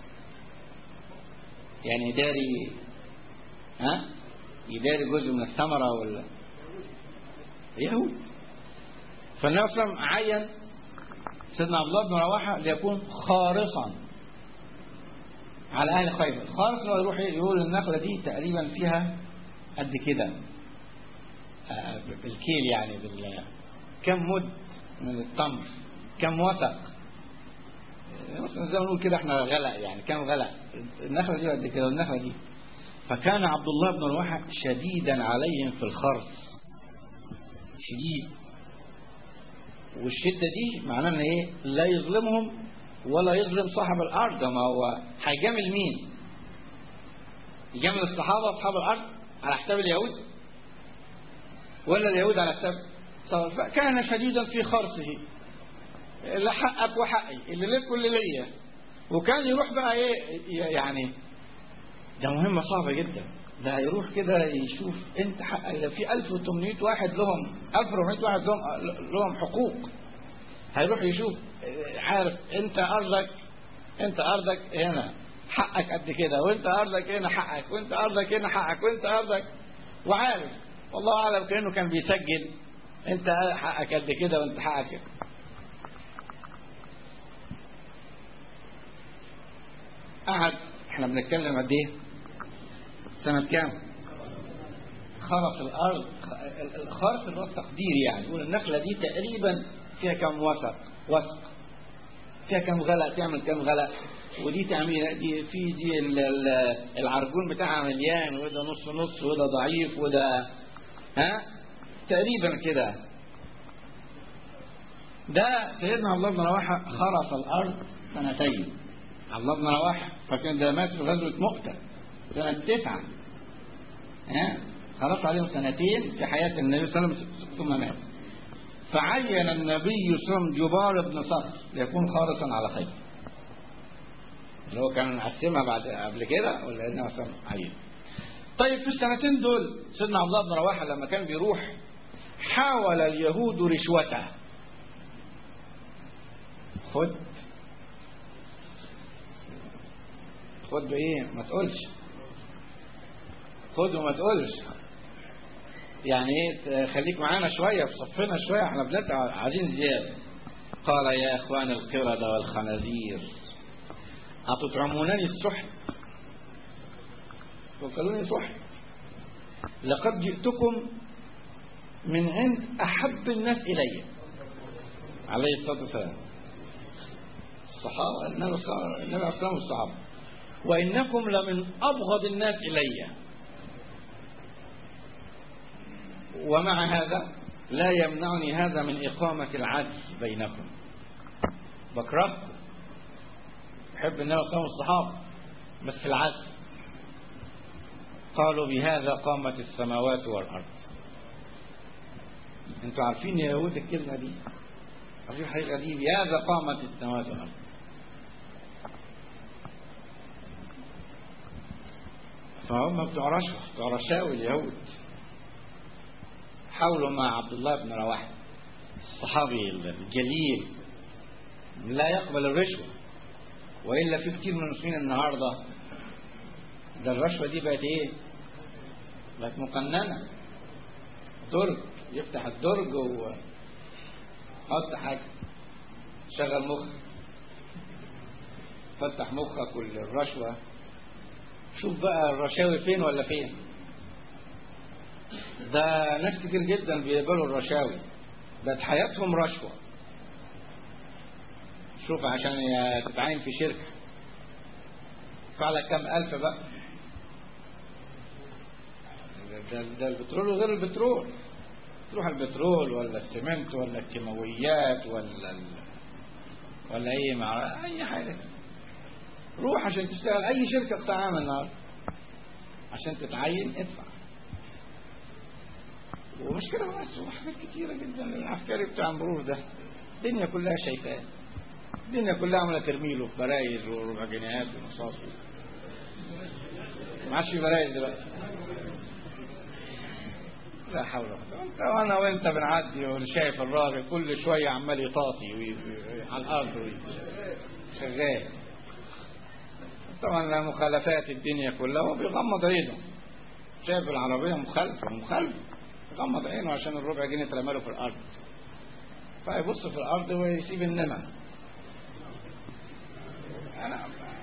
يعني يداري ها يداري جزء من الثمره ولا يهود فالنبي صلى الله عليه وسلم عين سيدنا عبد الله بن رواحه ليكون خارصا على اهل خيبر خارص هو يروح يقول النخله دي تقريبا فيها قد كده آه، بالكيل يعني بال كم مد من التمر كم وثق مثلا زي ما نقول كده احنا غلق يعني كم غلق النخله دي قد كده والنخله دي فكان عبد الله بن رواحه شديدا عليهم في الخرص شديد والشده دي معناه ان ايه لا يظلمهم ولا يظلم صاحب الارض ما هو هيجامل مين يجامل الصحابه اصحاب الارض على حساب اليهود ولا اليهود على حساب صحابة؟ فكان شديدا في خرصه اللي حقك وحقي اللي لك واللي ليا وكان يروح بقى ايه يعني ده مهمه صعبه جدا ده هيروح كده يشوف انت حقك ده في 1800 واحد لهم 1400 واحد لهم لهم حقوق هيروح يشوف عارف انت ارضك انت ارضك هنا حقك قد كده وانت ارضك هنا حقك وانت ارضك هنا حقك وانت ارضك وعارف والله اعلم كانه كان بيسجل انت حقك قد كده وانت حقك كده قعد احنا بنتكلم قد ايه سنة كام خرص الارض الخرص اللي هو التقدير يعني يقول النخلة دي تقريبا فيها كم وسق وسق فيها كم غلق تعمل كم غلق ودي تعمل دي في دي ال- ال- العرجون بتاعها مليان وده نص نص وده ضعيف وده ها تقريبا كده ده سيدنا عبد الله بن رواحه خرص الارض سنتين عبد الله بن رواحه فكان ده مات في غزوه مؤتة سنه تسعه ها خلص عليهم سنتين في حياه النبي صلى الله عليه وسلم ثم مات فعين النبي صلى الله عليه وسلم جبار بن صخر ليكون خالصا على خير اللي هو كان مقسمها بعد قبل كده ولا النبي صلى الله عليه وسلم عين طيب في السنتين دول سيدنا عبد الله بن رواحه لما كان بيروح حاول اليهود رشوته خد خد بايه ما تقولش خد وما تقولش يعني ايه خليك معانا شويه في صفنا شويه احنا بنبقى عايزين زياده قال يا اخوان القرده والخنازير أتطعمونني السحت وقالوني سحت لقد جئتكم من عند أحب الناس إلي عليه الصلاة والسلام الصحابة النبي صلى الله عليه وسلم والصحابة وإنكم لمن أبغض الناس إلي ومع هذا لا يمنعني هذا من إقامة العدل بينكم بكرهكم يحب النبي صلى الله عليه وسلم الصحابة بس العدل قالوا بهذا قامت السماوات والأرض انتوا عارفين يا يهود الكلمة دي عارفين الحقيقة دي بهذا قامت السماوات والأرض فهم بتوع رشوة بتوع رشاوي اليهود حاولوا مع عبد الله بن رواحه الصحابي الجليل لا يقبل الرشوة وإلا في كتير من المسلمين النهاردة ده الرشوة دي بقت إيه؟ بقت مقننة درج يفتح الدرج وحط حاجة شغل مخك فتح مخك والرشوة شوف بقى الرشاوي فين ولا فين ده ناس كتير جدا بيقبلوا الرشاوي بقت حياتهم رشوة شوف عشان تتعين في شركة فعلك كم ألف بقى ده, ده البترول وغير البترول تروح البترول ولا السمنت ولا الكيماويات ولا ال... ولا اي مع اي حاجه روح عشان تشتغل اي شركه قطاع عام النهارده عشان تتعين ادفع ومش كده بس وحاجات كتيره جدا العسكري بتاع مرور ده الدنيا كلها شايفاه الدنيا كلها عماله ترمي له في برايز وربع جنيهات ونصاص ما عادش في برايز دلوقتي لا حول ولا قوه انت وانا وانت بنعدي وشايف الراجل كل شويه عمال يطاطي وي... على الارض وي... شغال طبعا مخالفات الدنيا كلها هو بيغمض عينه شايف العربيه مخالفه مخالفه يغمض عينه عشان الربع جنيه اترمى له في الارض فيبص في الارض ويسيب النمل انا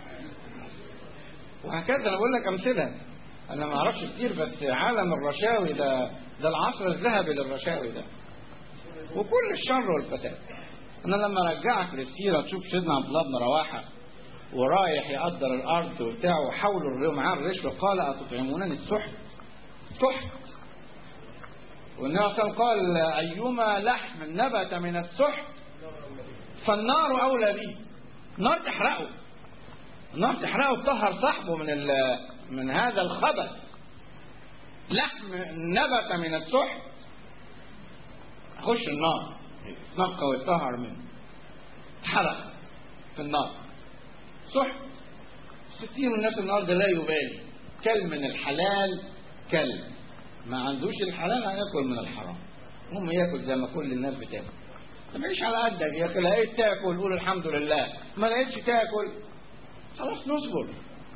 وهكذا انا بقول لك امثله انا ما اعرفش كتير بس عالم الرشاوي ده ده العصر الذهبي للرشاوي ده وكل الشر والفساد انا لما ارجعك للسيره تشوف سيدنا عبد الله بن رواحه ورايح يقدر الارض وبتاع وحاولوا معاه الرشوه قال اتطعمونني السحت سحت والنبي صلى الله عليه وسلم قال ايما لحم نبت من السحت فالنار اولى به النار تحرقه النار تحرقه تطهر صاحبه من من هذا الخبث لحم نبت من السحت يخش النار يتنقى ويتطهر منه اتحرق في النار سحت ستين من الناس النهارده لا يبالي كل من الحلال كل ما عندوش الحلال هياكل من الحرام المهم ياكل زي ما كل الناس بتاكل ما تعيش على قدك يا اخي لقيت تاكل قول الحمد لله ما لقيتش تاكل خلاص نصبر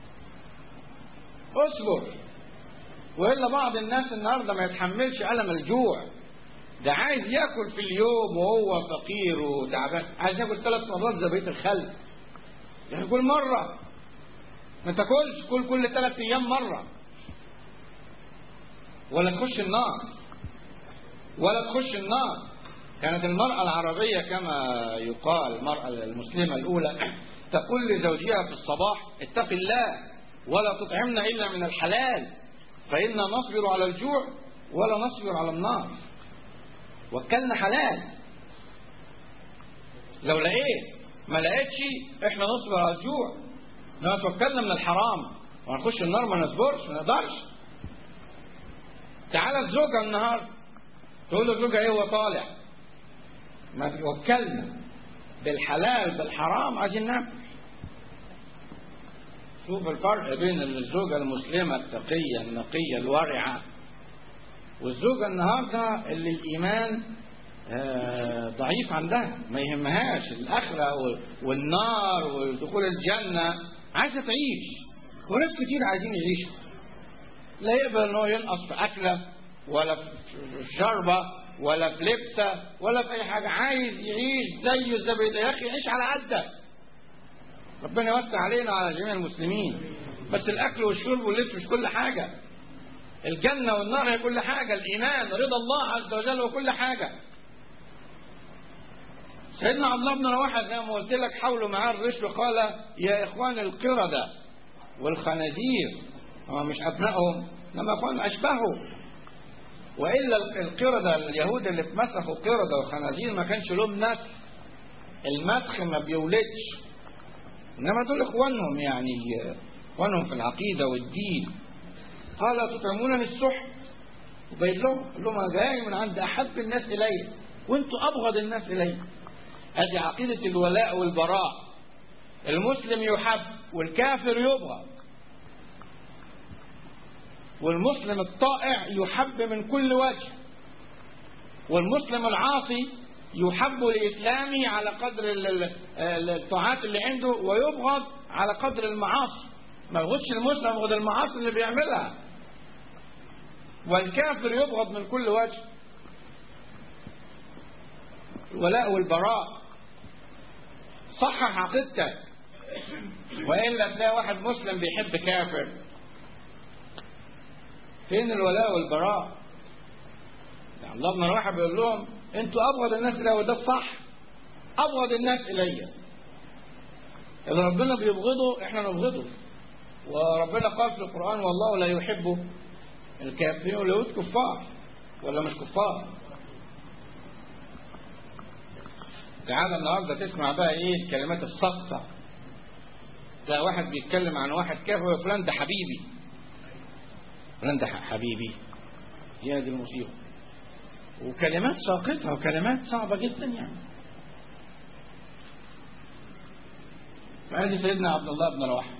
اصبر والا بعض الناس النهارده ما يتحملش الم الجوع ده عايز ياكل في اليوم وهو فقير وتعبان عايز ياكل ثلاث مرات زي بقيه الخلق يعني كل مره ما تاكلش كل كل ثلاث ايام مره ولا تخش النار ولا تخش النار كانت المرأة العربية كما يقال المرأة المسلمة الأولى تقول لزوجها في الصباح اتق الله ولا تطعمنا إلا من الحلال فإنا نصبر على الجوع ولا نصبر على النار وكلنا حلال لو لقيت ما لقيتش احنا نصبر على الجوع لما توكلنا من الحرام وهنخش النار ما نصبرش ما نقدرش تعالى الزوجة النهار تقول له زوجها ايه هو طالع ما وكلنا بالحلال بالحرام عايزين ناكل شوف الفرق بين الزوجة المسلمة التقية النقية الورعة والزوجة النهاردة اللي الإيمان ضعيف عندها ما يهمهاش الآخرة والنار ودخول الجنة عايزة تعيش وناس كتير عايزين يعيشوا لا يقبل ان هو ينقص في أكلة ولا في شربة ولا في لبسة ولا في أي حاجة عايز يعيش زيه زي بيده يا أخي عيش على قدك ربنا يوسع علينا وعلى جميع المسلمين بس الأكل والشرب واللبس مش كل حاجة الجنة والنار هي كل حاجة الإيمان رضا الله عز وجل وكل حاجة سيدنا عبد الله بن رواحة زي ما قلت لك حاولوا معاه الرشوة قال يا إخوان القردة والخنازير هم مش أبنائهم لما إخوان أشبهوا وإلا القردة اليهود اللي اتمسخوا قردة وخنازير ما كانش لهم نسل المسخ ما بيولدش إنما دول إخوانهم يعني إخوانهم في العقيدة والدين قال تطعمونني السحت وبين لهم قال لهم انا جاي من عند احب الناس الي وانتوا ابغض الناس الي ادي عقيده الولاء والبراء المسلم يحب والكافر يبغض والمسلم الطائع يحب من كل وجه والمسلم العاصي يحب لإسلامه على قدر ال- ال- الطاعات اللي عنده ويبغض على قدر المعاصي ما يبغضش المسلم يبغض المعاصي اللي بيعملها والكافر يبغض من كل وجه الولاء والبراء صحح عقيدتك والا تلاقي واحد مسلم بيحب كافر فين الولاء والبراء يعني الله بن رواحه بيقول لهم انتوا ابغض الناس الي وده الصح ابغض الناس الي اللي ربنا بيبغضه احنا نبغضه وربنا قال في القران والله لا يحب الكافرين واليهود كفار ولا مش كفار تعالى النهارده تسمع بقى ايه الكلمات الساقطه تلاقي واحد بيتكلم عن واحد كافر ويقول فلان ده حبيبي فلان ده حبيبي يا دي المصيبه وكلمات ساقطه وكلمات صعبه جدا يعني فهذه سيدنا عبد الله بن رواحه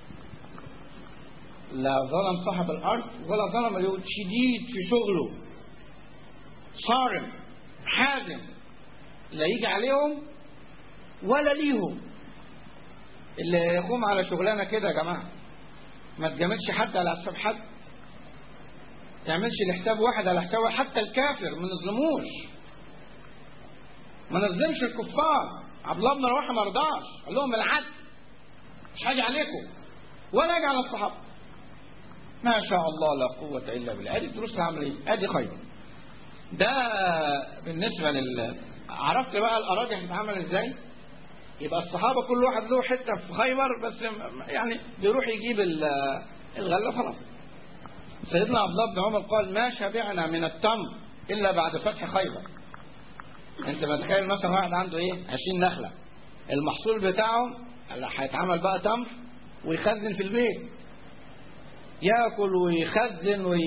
لا ظلم صاحب الارض ولا ظلم اليهود شديد في شغله صارم حازم لا يجي عليهم ولا ليهم اللي يقوم على شغلانه كده يا جماعه ما تجاملش حد على حساب حد تعملش لحساب واحد على حساب واحد. حتى الكافر ما نظلموش ما نظلمش الكفار عبد الله بن رواحه ما رضاش قال لهم العدل مش حاجه عليكم ولا اجي على الصحابه ما شاء الله لا قوه الا بالله ادي الدروس هعمل ايه ادي خير ده بالنسبه لل عرفت بقى الاراجح بتتعمل ازاي يبقى الصحابه كل واحد له حته في خيبر بس يعني بيروح يجيب ال- الغله خلاص سيدنا عبد الله بن عمر قال ما شبعنا من التمر الا بعد فتح خيبر انت متخيل مثلا واحد عنده ايه 20 نخله المحصول بتاعهم اللي هيتعمل بقى تمر ويخزن في البيت ياكل ويخزن وي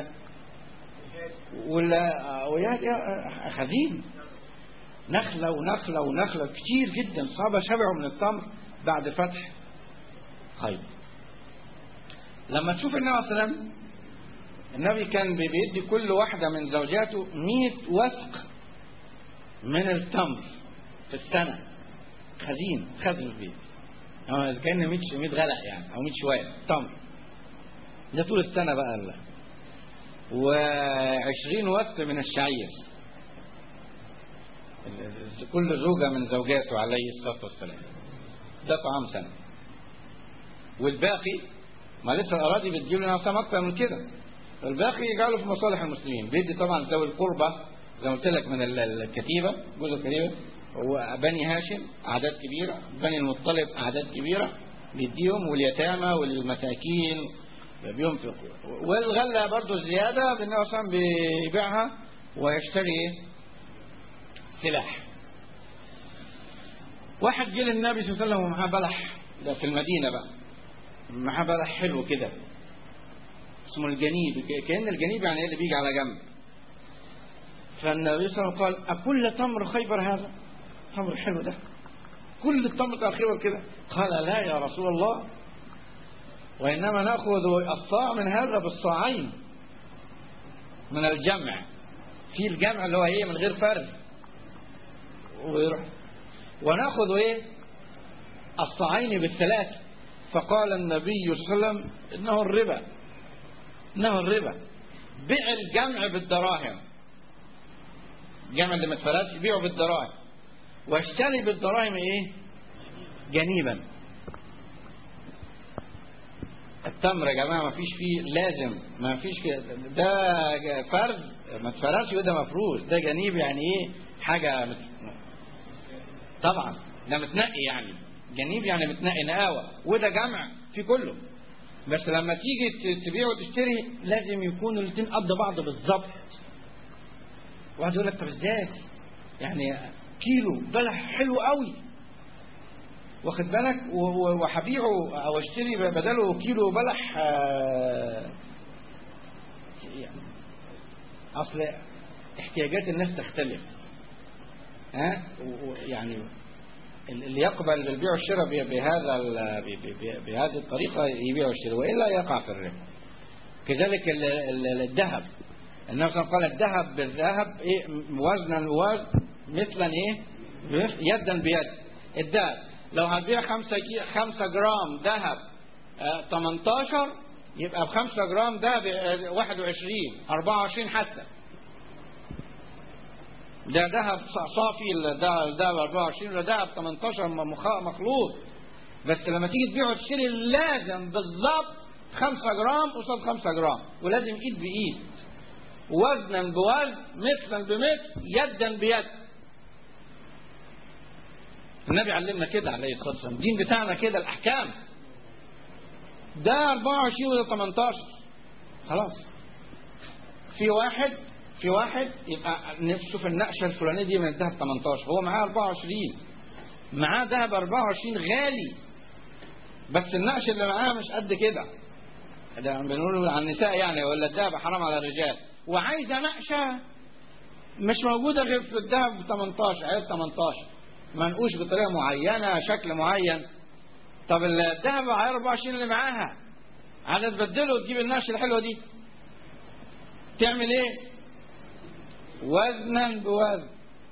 ولا ويا يا- خزين نخله ونخله ونخله كتير جدا صحابه شبعوا من التمر بعد فتح خيبر لما تشوف النبي صلى الله عليه وسلم النبي كان بيدي كل واحدة من زوجاته 100 وثق من التمر في السنة خزين خزن البيت أو إذا كان 100 100 غلق يعني أو 100 شوية تمر ده طول السنة بقى الله و20 وثق من الشعير كل زوجة من زوجاته عليه الصلاة والسلام ده طعام سنة والباقي ما لسه الأراضي بتجيب لنا سنة أكتر من كده الباقي يجعله في مصالح المسلمين بيدي طبعا ذوي القربى زي ما قلت لك من ال- الكتيبة جزء الكتيبة هو بني هاشم أعداد كبيرة بني المطلب أعداد كبيرة بيديهم واليتامى والمساكين بينفق والغلة برضو الزيادة بالنبي صلى الله عليه وسلم بيبيعها ويشتري سلاح واحد جه للنبي صلى الله عليه وسلم ومعاه بلح ده في المدينة بقى معاه بلح حلو كده اسمه الجنيب ك- كأن الجنيب يعني إيه اللي بيجي على جنب فالنبي صلى الله عليه وسلم قال أكل تمر خيبر هذا تمر حلو ده كل التمر بتاع خيبر كده قال لا يا رسول الله وإنما نأخذ الصاع من هذا بالصاعين من الجمع في الجمع اللي هو ايه من غير فرد ويروح وناخذ ايه الصاعين بالثلاث فقال النبي صلى الله عليه وسلم انه الربا انه الربا بيع الجمع بالدراهم الجمع اللي ما اتفرقش بيعه بالدراهم واشتري بالدراهم ايه جنيبا التمر يا جماعه ما فيش فيه لازم ما فيش فيه ده فرد ما اتفرقش وده مفروش ده جنيب يعني ايه حاجه مت... طبعا ده متنقي يعني جنيب يعني متنقي نقاوه وده جمع في كله بس لما تيجي ت- تبيع وتشتري لازم يكون الاثنين قد بعض بالظبط واحد يقول لك طب ازاي يعني كيلو بلح حلو قوي واخد بالك و- و- وهبيعه او اشتري بداله كيلو بلح آه، يعني اصل احتياجات الناس تختلف ها يعني اللي يقبل بالبيع والشراء بهذا بهذه الطريقة يبيع ويشتري وإلا يقع في الربا كذلك الذهب النبي صلى الله عليه وسلم قال الذهب بالذهب إيه وزنا وزن مثلا إيه يدا بيد الذهب لو هتبيع 5 5 جرام ذهب 18 يبقى ب 5 جرام ذهب 21 24 حتى ده ذهب صافي الذهب 24 ولا ذهب 18 مخلوط بس لما تيجي تبيع وتشتري لازم بالظبط 5 جرام قصاد 5 جرام ولازم ايد بايد وزنا بوزن مثلا بمثل يدا بيد النبي علمنا كده عليه الصلاه والسلام الدين بتاعنا كده الاحكام ده 24 وده 18 خلاص في واحد في واحد يبقى نشوف النقشه الفلانيه دي من الذهب 18 هو معاه 24 معاه ذهب 24 غالي بس النقش اللي معاه مش قد كده ده بنقول عن النساء يعني ولا الذهب حرام على الرجال وعايزه نقشه مش موجوده غير في الذهب 18 عيب 18 منقوش بطريقه معينه شكل معين طب الذهب على 24 اللي معاها هتبدله وتجيب النقشه الحلوه دي تعمل ايه وزنا بوزن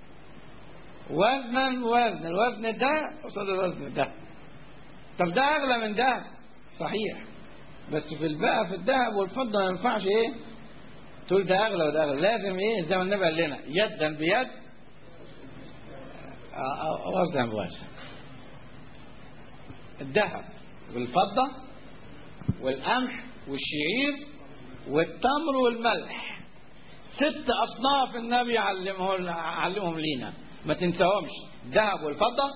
وزنا بوزن الوزن ده قصاد الوزن ده طب ده اغلى من ده صحيح بس في البقى في الذهب والفضه ما ينفعش ايه تقول ده اغلى وده اغلى لازم ايه زي ما النبي قال لنا يدا بيد وزنا بوزن الذهب والفضه والقمح والشعير والتمر والملح ست اصناف النبي علمه علمهم لينا ما تنساهمش الذهب والفضه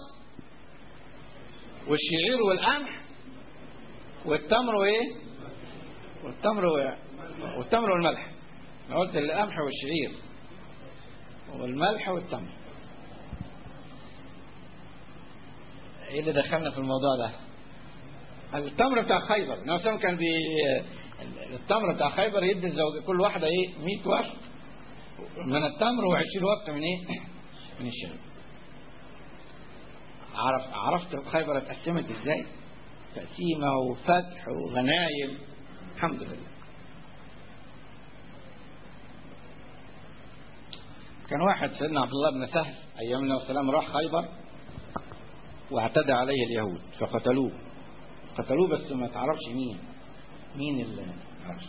والشعير والقمح والتمر وايه والتمر و... والتمر والملح انا قلت القمح والشعير والملح والتمر ايه اللي دخلنا في الموضوع ده التمر بتاع خيبر النبي كان بي التمر بتاع خيبر يدي الزوج كل واحده ايه 100 وسط من التمر و20 وسط من ايه من الشعير عرف عرفت خيبر اتقسمت ازاي تقسيمه وفتح وغنايم الحمد لله كان واحد سيدنا عبد الله بن سهل ايام النبي صلى الله عليه وسلم راح خيبر واعتدى عليه اليهود فقتلوه قتلوه بس ما تعرفش مين مين اللي تعرفش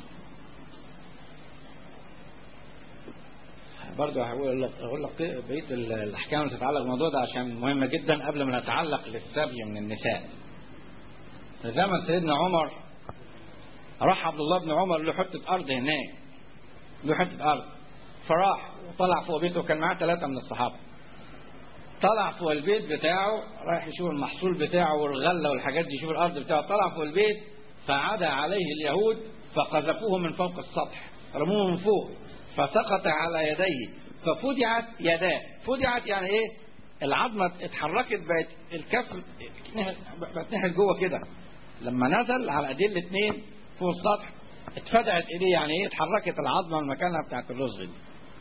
برضه هقول لك اقول لك بقيه الاحكام اللي تتعلق بالموضوع ده عشان مهمه جدا قبل ما نتعلق للسبي من النساء. في زمن سيدنا عمر راح عبد الله بن عمر له حته ارض هناك له حته ارض فراح وطلع فوق بيته وكان معاه ثلاثه من الصحابه. طلع فوق البيت بتاعه رايح يشوف المحصول بتاعه والغله والحاجات دي يشوف الارض بتاعه طلع فوق البيت فعدا عليه اليهود فقذفوه من فوق السطح رموه من فوق فسقط على يديه ففدعت يداه فدعت يعني ايه العظمة اتحركت بقت الكف بقت ناحية جوه كده لما نزل على ايديه الاثنين فوق السطح اتفدعت ايديه يعني ايه اتحركت العظمة من مكانها بتاعت الرزغ دي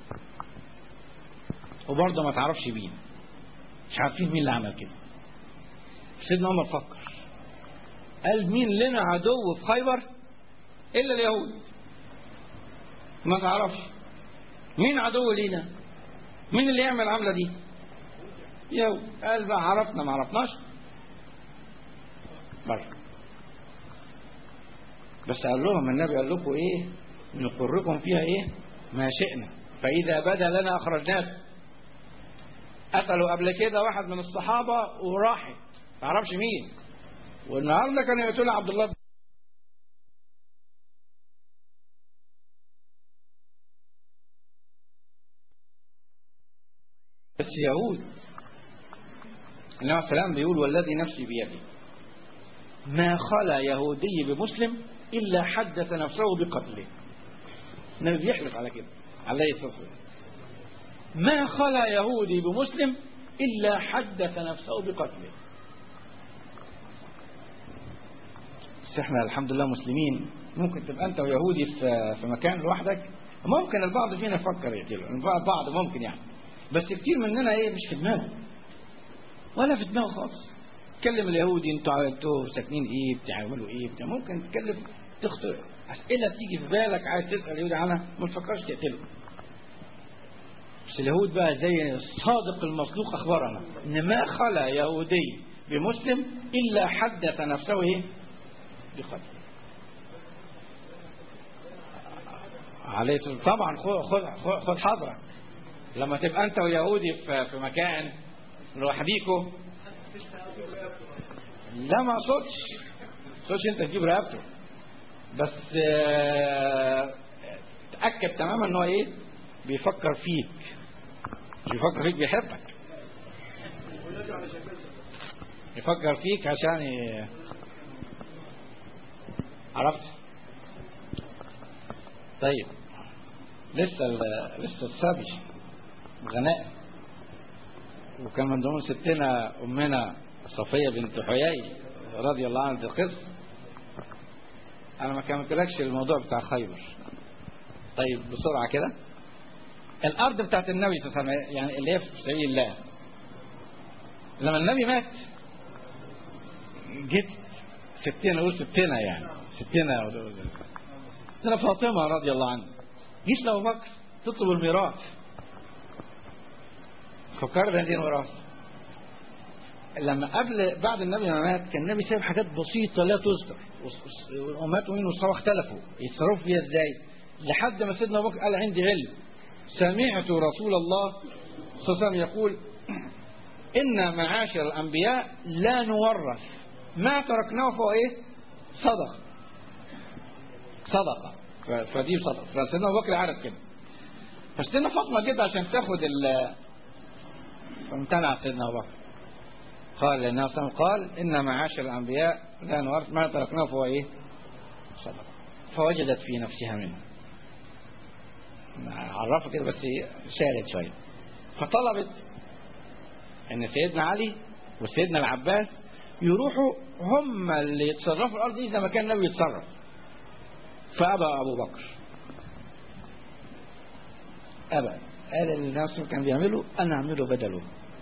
وبرضه ما تعرفش مين مش عارفين مين اللي عمل كده سيدنا عمر فكر قال مين لنا عدو في خيبر الا اليهود ما تعرفش مين عدو لينا مين اللي يعمل العمله دي يو قال بقى عرفنا ما عرفناش بره بس قال لهم النبي قال لكم ايه نقركم فيها ايه ما شئنا فاذا بدا لنا اخرجناكم قتلوا قبل كده واحد من الصحابه وراحت ما اعرفش مين والنهارده كانوا يقتلوا عبد الله بس يهود النبي عليه السلام بيقول والذي نفسي بيده ما خلا يهودي بمسلم إلا حدث نفسه بقتله النبي بيحلف على كده عليه الصلاة والسلام ما خلا يهودي بمسلم إلا حدث نفسه بقتله بس احنا الحمد لله مسلمين ممكن تبقى انت ويهودي في في مكان لوحدك ممكن البعض فينا يفكر يقتله البعض ممكن يعني بس كتير مننا ايه مش في دماغه ولا في دماغه خالص تكلم اليهودي انتوا انتوا ساكنين ايه بتعملوا ايه بتاع ممكن تتكلم تخطئ اسئله تيجي في بالك عايز تسال اليهودي عنها ما تفكرش تقتله بس اليهود بقى زي الصادق المصدوق اخبرنا ان ما خلا يهودي بمسلم الا حدث نفسه ايه بقتله عليه الصلاه طبعا خد خد خد حذرك لما تبقى انت ويهودي في في مكان لوحديكوا لا ما اقصدش ما اقصدش انت تجيب رقبته بس آه، تاكد تماما ان هو ايه بيفكر فيك مش بيفكر فيك بيحبك يفكر فيك عشان ي... عرفت طيب لسه ال- لسه السبي غناء وكان من ضمن ستنا امنا صفيه بنت حيي رضي الله عنها القصه انا ما كملتلكش الموضوع بتاع خيبر طيب بسرعه كده الارض بتاعت النبي صلى الله عليه وسلم يعني اللي هي في سبيل الله لما النبي مات جيت ستنا نقول ستنا يعني ستنا ستنا فاطمه رضي الله عنها جيت لابو بكر تطلب الميراث فكرنا دي الميراث لما قبل بعد النبي ما مات كان النبي سايب حاجات بسيطه لا تذكر والامهات ومين والصحابه اختلفوا يتصرفوا فيها ازاي لحد ما سيدنا ابو بكر قال عندي علم سمعت رسول الله صلى الله عليه وسلم يقول إن معاشر الأنبياء لا نورث ما تركناه فهو إيه صدقة صدقة ف- فدي صدقة فسيدنا أبو بكر عارف كده فسيدنا فاطمة جدا عشان تاخد ال فامتنع سيدنا أبو بكر قال للنبي صلى الله عليه وسلم قال إن معاشر الأنبياء لا نورث ما تركناه فهو إيه صدقة فوجدت في نفسها منه عرفه كده بس شالت شوية فطلبت ان سيدنا علي وسيدنا العباس يروحوا هم اللي يتصرفوا الارض دي زي ما كان النبي يتصرف فابى ابو بكر ابى قال اللي الناس كان بيعمله انا اعمله بدله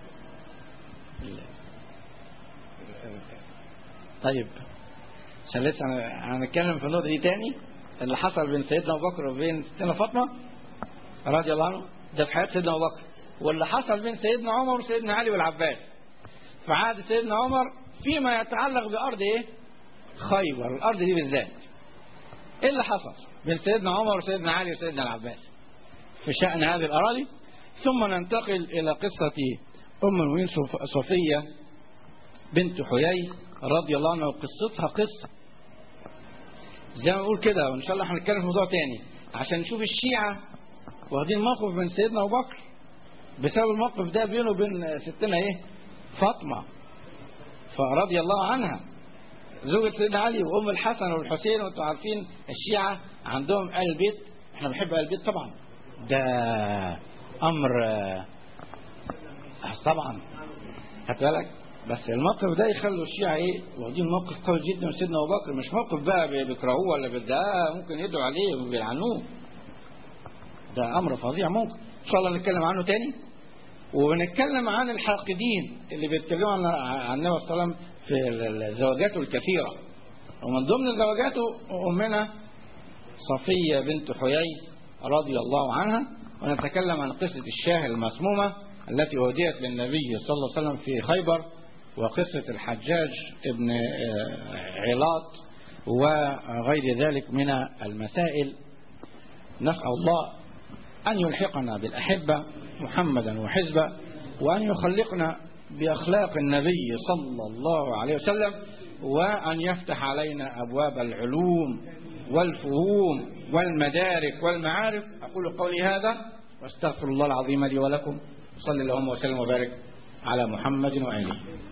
طيب عشان لسه أنا- هنتكلم في النقطه دي تاني اللي حصل بين سيدنا ابو بكر وبين ستنا فاطمه رضي الله عنه ده في حياه سيدنا ابو بكر واللي حصل بين سيدنا عمر وسيدنا علي والعباس في عهد سيدنا عمر فيما يتعلق بارض ايه؟ خيبر الارض دي بالذات ايه اللي حصل بين سيدنا عمر وسيدنا علي وسيدنا العباس في شان هذه الاراضي ثم ننتقل الى قصه ام المؤمنين صف- صفيه بنت حيي رضي الله عنها وقصتها قصه زي ما نقول كده وان شاء الله هنتكلم في موضوع تاني عشان نشوف الشيعه واخدين موقف من سيدنا ابو بكر بسبب الموقف ده بينه وبين ستنا ايه فاطمه فرضي الله عنها زوجة سيدنا علي وام الحسن والحسين وانتم عارفين الشيعه عندهم ال البيت احنا بنحب ال البيت طبعا ده امر آه، طبعا خدت بالك بس الموقف ده يخلوا الشيعة ايه واخدين موقف قوي جدا من سيدنا ابو بكر مش موقف بقى بي- بيكرهوه ولا بي- ده ممكن يدعوا عليه وبيلعنوه ده امر فظيع ممكن ان شاء الله نتكلم عنه تاني ونتكلم عن الحاقدين اللي بيتكلموا عن عن النبي صلى الله عليه وسلم في ال- ال- زواجاته الكثيره ومن ضمن زواجاته امنا صفيه بنت حيي رضي الله عنها ونتكلم عن قصه الشاه المسمومه التي اهديت للنبي صلى الله عليه وسلم في خيبر وقصه الحجاج ابن آه، علاط وغير ذلك من المسائل نسأل الله أن يلحقنا بالأحبة محمدا وحزبه وأن يخلقنا بأخلاق النبي صلى الله عليه وسلم وأن يفتح علينا أبواب العلوم والفهوم والمدارك والمعارف أقول قولي هذا واستغفر الله العظيم لي ولكم صلى اللهم وسلم وبارك على محمد وآله